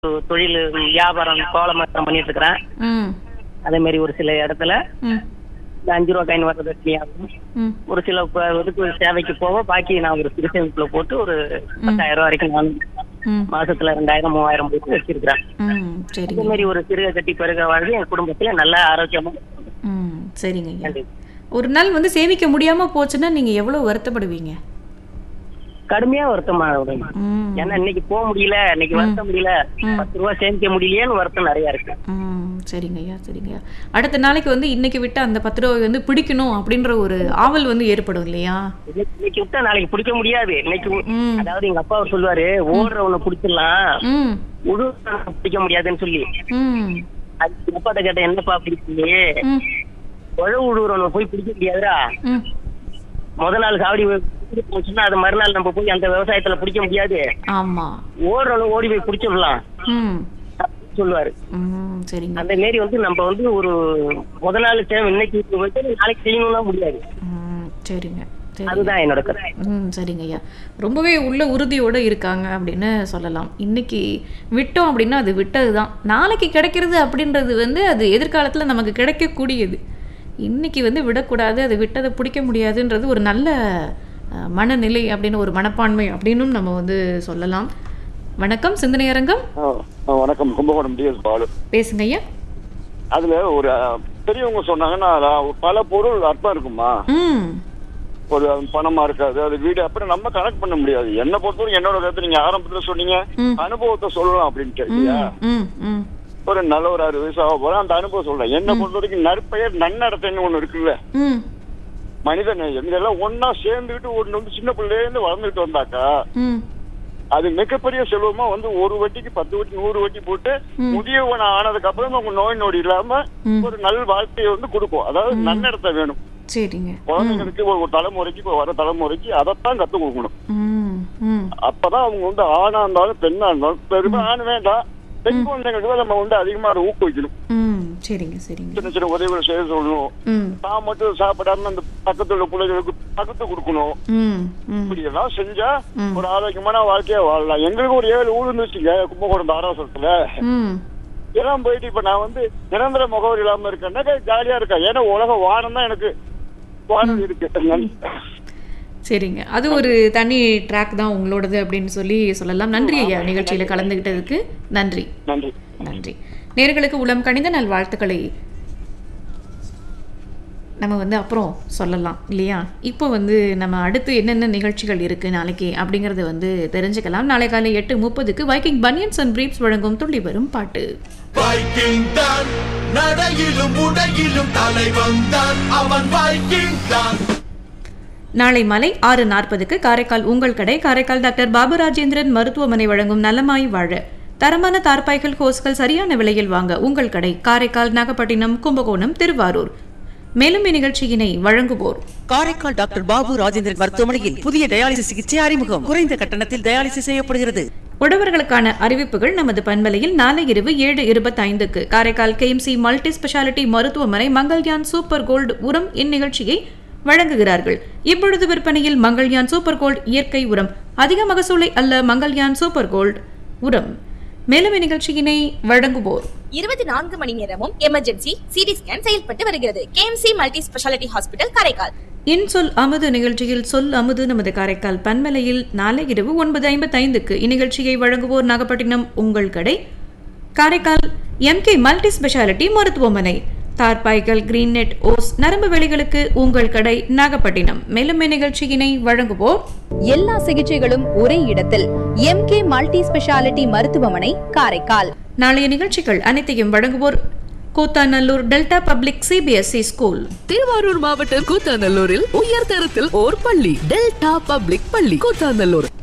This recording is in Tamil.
தொழில் வியாபாரம் கோலமாத்திரம் பண்ணிட்டு இருக்கிறேன் ம் அதே மாதிரி ஒரு சில இடத்துல ம் இந்த அஞ்சு ரூபா காயின் வர்றது ஆகும் ம் ஒரு சில ப- இதுக்கு சேவைக்கு போக பாக்கி நான் ஒரு சிறு சேமிப்புல போட்டு ஒரு பத்தாயிரம் ரூபாய் வரைக்கும் நான் ம் மாசத்துல ரெண்டாயிரம் மூவாயிரம் போட்டு வச்சிருக்கிறேன் ம் அதே சரிங்க மாதிரி ஒரு சிறுக கட்டி பிறகு வாழ்ந்து என் குடும்பத்துல நல்ல ஆரோக்கியமா ம் சரிங்க ஐயா நன்றி ஒரு நாள் வந்து சேமிக்க முடியாம போச்சுன்னா நீங்க எவ்வளவு வருத்தப்படுவீங்க கடுமையா வருத்தமா வரும். ம் ஏன்னா இன்னைக்கு போக முடியல இன்னைக்கு வருத்த முடியல பத்து ரூபா சேமிக்க முடியலையேன்னு வருத்தம் நிறைய இருக்கு ம் சரிங்க ஐயா சரிங்க ஐயா அடுத்த நாளைக்கு வந்து இன்னைக்கு விட்டு அந்த பத்து ரூபாய் வந்து பிடிக்கணும் அப்படின்ற ஒரு ஆவல் வந்து ஏற்படும் இல்லையா இன்னைக்கு இன்னைக்கு விட்டா நாளைக்கு பிடிக்க முடியாது இன்னைக்கு ம் அதாவது எங்க அப்பா அவர் சொல்லுவாரு ஓடுறவனை பிடிச்சிடலாம் ம் உழுவுறவனை பிடிக்க முடியாதுன்னு சொல்லி ம் அது எங்க அப்பாட்ட கேட்டேன் என்னப்பா அப்படி சொல்லி ம் உழவு உழுவுறவனை போய் பிடிக்க முடியாதுடா ம் முத நாள் சாவடி பிடிக்க போச்சுன்னா அது மறுநாள் நம்ம போய் அந்த விவசாயத்துல பிடிக்க முடியாது ஆமா ஓடுறவனை ஓடி போய் பிடிச்சிடலாம் ம் அப்படின்னு சொல்லுவாரு ம் சரிங்க அந்த மாரி வந்து நம்ம வந்து ஒரு முத நாள் சேவை இன்னைக்கு வச்சு நாளைக்கு செய்யணும்னா முடியாது ம் சரிங்க சரி அதுதான் என்னோட கருத்து ம் சரிங்க ஐயா ரொம்பவே உள்ள உறுதியோட இருக்காங்க அப்படின்னு சொல்லலாம் இன்னைக்கு விட்டோம் அப்படின்னா அது விட்டது தான் நாளைக்கு கிடைக்கிறது அப்படின்றது வந்து அது எதிர்காலத்தில் நமக்கு கிடைக்கக்கூடியது இன்னைக்கு வந்து விடக்கூடாது அது விட்டதை பிடிக்க முடியாதுன்றது ஒரு நல்ல அஹ், மனநிலை அப்படின்னு ஒரு மனப்பான்மை அப்படின்னும் நம்ம வந்து சொல்லலாம் வணக்கம் சிந்தனை அரங்கம் ஆ, ஆ, வணக்கம் கும்பகோணம் டிஎஸ் பாலு பேசுங்க ஐயா அதுல ஒரு அ, பெரியவங்க சொன்னாங்கன்னா அதுல பல பொருள் அர்த்தம் இருக்குமா ம் ஒரு பணமா இருக்காது அது வீடு அப்புறம் நம்ம கனெக்ட் பண்ண முடியாது என்ன பொறுத்தவரைக்கும் என்னோட கருத்து நீங்க ஆரம்பத்துல சொன்னீங்க ம். அனுபவத்தை சொல்லலாம் அப்படின்ட்டு இல்லையா ம் ம் ஒரு நல்ல ஒரு அறுபது வயசு ஆக போறேன் அந்த அனுபவம் சொல்றேன் என்ன பொறுத்த வரைக்கும் நற்பெயர் நன்னடத்தைன்னு ஒண்ணு இருக்குல்ல ம் மனித நேயம் இதெல்லாம் ஒன்னா சேர்ந்துக்கிட்டு ஒண்ணு வந்து சின்ன பிள்ளையில இருந்து வளர்ந்துட்டு வந்தாக்கா ம் அது மிகப்பெரிய செல்வமா வந்து ஒரு வட்டிக்கு பத்து வட்டி நூறு வட்டி போட்டு முதியவன் ஆனதுக்கு அப்புறம் உங்க நோய் நொடி இல்லாம ம். ஒரு நல் வாழ்க்கையை வந்து கொடுக்கும் அதாவது நன்னடத்தை வேணும் சரிங்க குழந்தைங்களுக்கு ஒரு ஒரு தலைமுறைக்கு இப்ப வர தலைமுறைக்கு அதைத்தான் கத்து கொடுக்கணும் ம் ம் அப்பதான் அவங்க வந்து ஆணா இருந்தாலும் பெண்ணா இருந்தாலும் பெருமை ஆண் வேண்டாம் பெண் குழந்தைங்களுக்கு தான் நம்ம வந்து அதிகமா அதை ஊக்குவிக்கணும் ம் சரிங்க சரிங்க சின்ன சின்ன உதவிகளை செய்ய சொல்லணும் ம் தான் மட்டும் சாப்பிடாம அந்த பக்கத்துல உள்ள பிள்ளைகளுக்கு பக்கத்து கொடுக்கணும் ம் ம் இப்படி எல்லாம் செஞ்சா ம். ஒரு ஆரோக்கியமான வாழ்க்கையா வாழலாம் எங்களுக்கு ஒரு ஏழு ஊர் இருந்துச்சுங்க கும்பகோணம் தாராசுரத்துல ம் எல்லாம் போயிட்டு இப்ப நான் வந்து நிரந்தர முகவரி இல்லாம இருக்கேன்னா ஜாலியா இருக்கேன் ஏன்னா உலக வானம் தான் எனக்கு வானம் இருக்கு சரிங்க அது ஒரு தனி ட்ராக் தான் உங்களோடது அப்படின்னு சொல்லி சொல்லலாம் நன்றி ஐயா நிகழ்ச்சியில் கலந்துக்கிட்டதுக்கு நன்றி நன்றி நன்றி நேர்களுக்கு உளம் கணித நல் வாழ்த்துக்களை நம்ம வந்து அப்புறம் சொல்லலாம் இல்லையா இப்போ வந்து நம்ம அடுத்து என்னென்ன நிகழ்ச்சிகள் இருக்குது நாளைக்கு அப்படிங்கிறத வந்து தெரிஞ்சுக்கலாம் நாளை காலை எட்டு முப்பதுக்கு வைக்கிங் பனியன்ஸ் அண்ட் பிரீப்ஸ் வழங்கும் துள்ளி வரும் பாட்டு வைக்கிங் தான் நடையிலும் உடையிலும் தலைவன் தான் அவன் வைக்கிங் தான் நாளை மாலை ஆறு நாற்பதுக்கு காரைக்கால் உங்கள் கடை காரைக்கால் டாக்டர் பாபு ராஜேந்திரன் மருத்துவமனை வழங்கும் நலமாய் வாழ தரமான தார்பாய்கள் ஹோஸ்கள் சரியான விலையில் வாங்க உங்கள் கடை காரைக்கால் நாகப்பட்டினம் கும்பகோணம் திருவாரூர் மேலும் இந்நிகழ்ச்சியினை வழங்குவோர் காரைக்கால் டாக்டர் பாபு ராஜேந்திரன் மருத்துவமனையில் புதிய டயாலிசிஸ் சிகிச்சை அறிமுகம் குறைந்த கட்டணத்தில் டயாலிசிஸ் செய்யப்படுகிறது உழவர்களுக்கான அறிவிப்புகள் நமது பண்பலையில் நாளை இரவு ஏழு இருபத்தைந்துக்கு காரைக்கால் கேஎம்சி மல்டி ஸ்பெஷாலிட்டி மருத்துவமனை மங்கள்யான் சூப்பர் கோல்டு உரம் இந்நிகழ்ச்சியை வழங்குகிறார்கள் இப்பொழுது விற்பனையில் மங்கள்யான் சூப்பர் கோல்டு இயற்கை உரம் அதிக மகசூலை அல்ல மங்கள்யான் சூப்பர் கோல்டு உரம் மேலும் இந்நிகழ்ச்சியினை வழங்குவோர் இருபத்தி நான்கு மணி நேரமும் எமர்ஜென்சி சிடி ஸ்கேன் செயல்பட்டு வருகிறது KMC multi speciality hospital Karaikal இன்சொல் அமுது நிகழ்ச்சியில் சொல் அமுது நமது காரைக்கால் பன்மலையில் நாளை இரவு ஒன்பது ஐம்பத்தைந்துக்கு இந்நிகழ்ச்சியை வழங்குவோர் நாகப்பட்டினம் உங்கள் கடை காரைக்கால் எம்கே மல்டி ஸ்பெஷாலிட்டி மருத்துவமனை தார்பாய்கள் கிரீன் நெட் ஓஸ் நரம்பு வெளிகளுக்கு உங்கள் கடை நாகப்பட்டினம் மேலும் இந்நிகழ்ச்சியினை வழங்குவோர் எல்லா சிகிச்சைகளும் ஒரே இடத்தில் எம்கே மல்டி ஸ்பெஷாலிட்டி மருத்துவமனை காரைக்கால் நாளைய நிகழ்ச்சிகள் அனைத்தையும் வழங்குவோர் Koothanallur delta public CBSE school Thiruvarur மாவட்டம் கூத்தாநல்லூரில் உயர்தரத்தில் ஓர் பள்ளி டெல்டா பப்ளிக் பள்ளி கூத்தாநல்லூர்